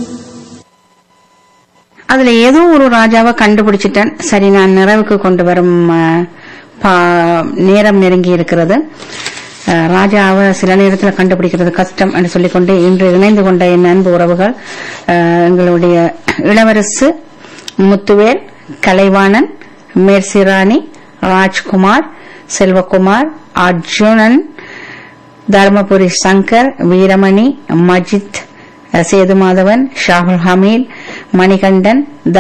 அதுல ஏதோ ஒரு ராஜாவை கண்டுபிடிச்சிட்டேன் சரி நான் நிறைவுக்கு கொண்டு வரும் அஹ், பா- நேரம் நெருங்கி இருக்கிறது அஹ், ராஜாவை சில நேரத்தில் கண்டுபிடிக்கிறது கஷ்டம் என்று சொல்லிக்கொண்டு இன்று இணைந்து கொண்ட என் அன்பு உறவுகள் அஹ், எங்களுடைய இளவரசு முத்துவேல் கலைவாணன் மேர்சிராணி ராஜ்குமார் செல்வகுமார் அர்ஜுனன் தர்மபுரி சங்கர் வீரமணி மஜித் சேதுமாதவன் ஷாகுல் ஹமீத் மணிகண்டன்